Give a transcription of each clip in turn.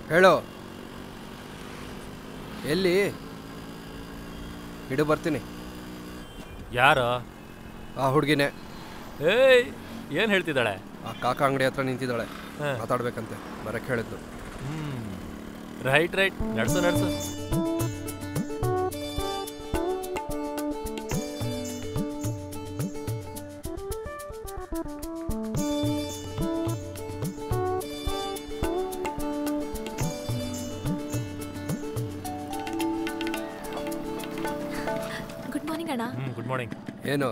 ಹೇಳು ಎಲ್ಲಿ ಇಡು ಬರ್ತೀನಿ ಯಾರು ಆ ಹುಡುಗಿನೇ ಏಯ್ ಏನು ಹೇಳ್ತಿದ್ದಾಳೆ ಆ ಕಾಕ ಅಂಗಡಿ ಹತ್ರ ನಿಂತಿದ್ದಾಳೆ ಹಾ. ಮಾತಾಡ್ಬೇಕಂತೆ ಬರಕ್ಕೆ ಹೇಳಿದ್ದು ಹ್ಮ್ ರೈಟ್ ರೈಟ್ ನಡ್ಸು ನಡ್ಸು ಗುಡ್ ಮಾರ್ನಿಂಗ್ ಅಣ್ಣ ಹ್ಮ್ ಗುಡ್ ಮಾರ್ನಿಂಗ್ ಏನು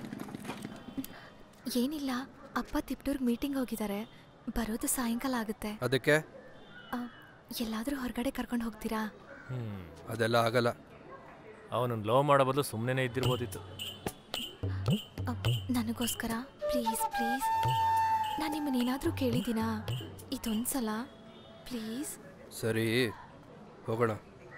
ಏನಿಲ್ಲ ಅಪ್ಪ ತಿಪ್ಟೂರ್ಗೆ ಮೀಟಿಂಗ್ ಹೋಗಿದ್ದಾರೆ ಬರೋದು ಸಾಯಂಕಾಲ ಆಗುತ್ತೆ ಅದಕ್ಕೆ ಆ, ಎಲ್ಲಾದ್ರೂ ಹೊರಗಡೆ ಕರ್ಕೊಂಡು ಹೋಗ್ತೀರಾ ಹ್ಮ್ ಅದೆಲ್ಲ ಆಗಲ್ಲ ಅವನನ್ನು ಲವ್ ಮಾಡೋ ಬದಲು ಸುಮ್ಮನೆ ಇದ್ದಿರ್ಬೋದಿತ್ತು ಆ, ನನಗೋಸ್ಕರ ಪ್ಲೀಸ್ ಪ್ಲೀಸ್ ನಾನು ನಿಮ್ಮನ್ನೇನಾದರೂ ಕೇಳಿದ್ದೀನಾ ಇದೊಂದ್ಸಲ ಪ್ಲೀಸ್ ಸರಿ ಹೋಗೋಣ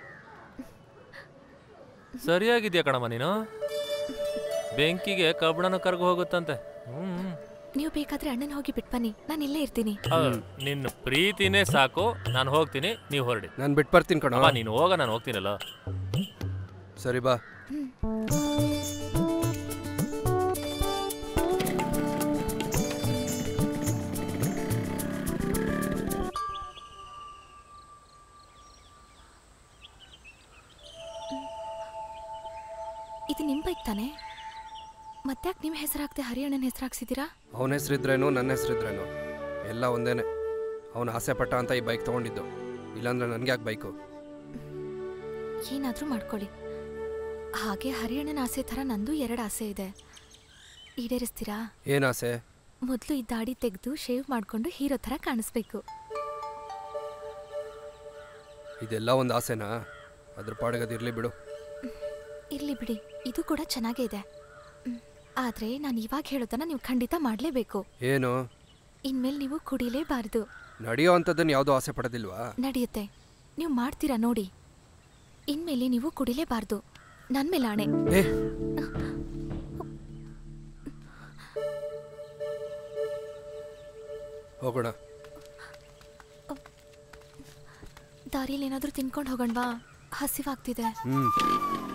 ಸರಿಯಾಗಿದ್ಯಾ ಕಣಮ್ಮ ನೀನು ಬೆಂಕಿಗೆ ಕಬ್ಬಣನು ಕರ್ಗು ಹೋಗುತ್ತಂತೆ ಹ್ಮ್ ನೀವು ಬೇಕಾದ್ರೆ ಅಣ್ಣನ ಹೋಗಿ ಬಿಟ್ಬನ್ನಿ ನಾನು ಇಲ್ಲೇ ಇರ್ತೀನಿ ಹೌದು, ನಿನ್ನ ಪ್ರೀತಿನೇ ಸಾಕು ನಾನು ಹೋಗ್ತೀನಿ ನೀವು ಹೊರಡಿ ನಾನು ಬಿಟ್ಟು ಬರ್ತೀನಿ ಕಣ ಅಮ್ಮ ನೀನು ಹೋಗ ನಾನು ಹೋಗ್ತೀನಲ್ಲ ಸರಿ ಬಾ ಇದು ನಿಮ್ಮ ಬೈಕ್ ತಾನೇ ಮತ್ತ್ಯಾಕೆ ನಿಮ್ಮ ಹೆಸರಾಗ್ದೆ ಹರಿಯಣ್ಣನ ಹೆಸರು ಹಾಕ್ಸಿದ್ದೀರಾ ಅವನ ಹೆಸರಿದ್ರೇನು ನನ್ನ ಹೆಸರಿದ್ರೇನು ಎಲ್ಲ ಒಂದೇನೆ ಅವನ ಆಸೆ ಪಟ್ಟ ಅಂತ ಈ ಬೈಕ್ ತೊಗೊಂಡಿದ್ದು ಇಲ್ಲಾಂದ್ರೆ ನನಗೆ ಯಾಕೆ ಬೈಕು ಏನಾದರೂ ಮಾಡ್ಕೊಳ್ಳಿ ಹಾಗೆ ಹರಿಯಣ್ಣನ ಆಸೆ ಥರ ನಂದು ಎರಡು ಆಸೆ ಇದೆ ಈಡೇರಿಸ್ತೀರಾ ಏನು ಆಸೆ ಮೊದಲು ಈ ದಾಡಿ ತೆಗೆದು ಶೇವ್ ಮಾಡಿಕೊಂಡು ಹೀರೋ ಥರ ಕಾಣಿಸ್ಬೇಕು ಇದೆಲ್ಲ ಒಂದು ಆಸೆನಾ ಅದ್ರ ಪಾಡಿಗದಿರಲಿ ಬಿಡು ಇರ್ಲಿ ಬಿಡಿ ಇದು ಕೂಡ ಚೆನ್ನಾಗೇ ಇದೆ ಮ್, ಆದ್ರೆ ನಾನು ಇವಾಗ ಹೇಳೋದನ್ನ ನೀವು ಖಂಡಿತ ಮಾಡಲೇಬೇಕು ಏನು ಇನ್ಮೇಲೆ ನೀವು ಕುಡಿಲೇಬಾರ್ದು ನಡೆಯೋ ಅಂಥದ್ದನ್ನು ಯಾವುದೋ ಆಸೆ ಪಡೋದಿಲ್ವಾ ನಡೆಯುತ್ತೆ ನೀವು ಮಾಡ್ತೀರಾ ನೋಡಿ ಇನ್ಮೇಲೆ ನೀವು ಕುಡಿಲೇಬಾರ್ದು ನನ್ನ ಮೇಲೆ ಆಣೆ ಏ ಹೋಗೋಣ ದಾರಿಯಲ್ಲಿ ಏನಾದರೂ ತಿನ್ಕೊಂಡು ಹೋಗೋಣವಾ ಹಸಿವಾಗ್ತಿದೆ ಹ್ಞೂ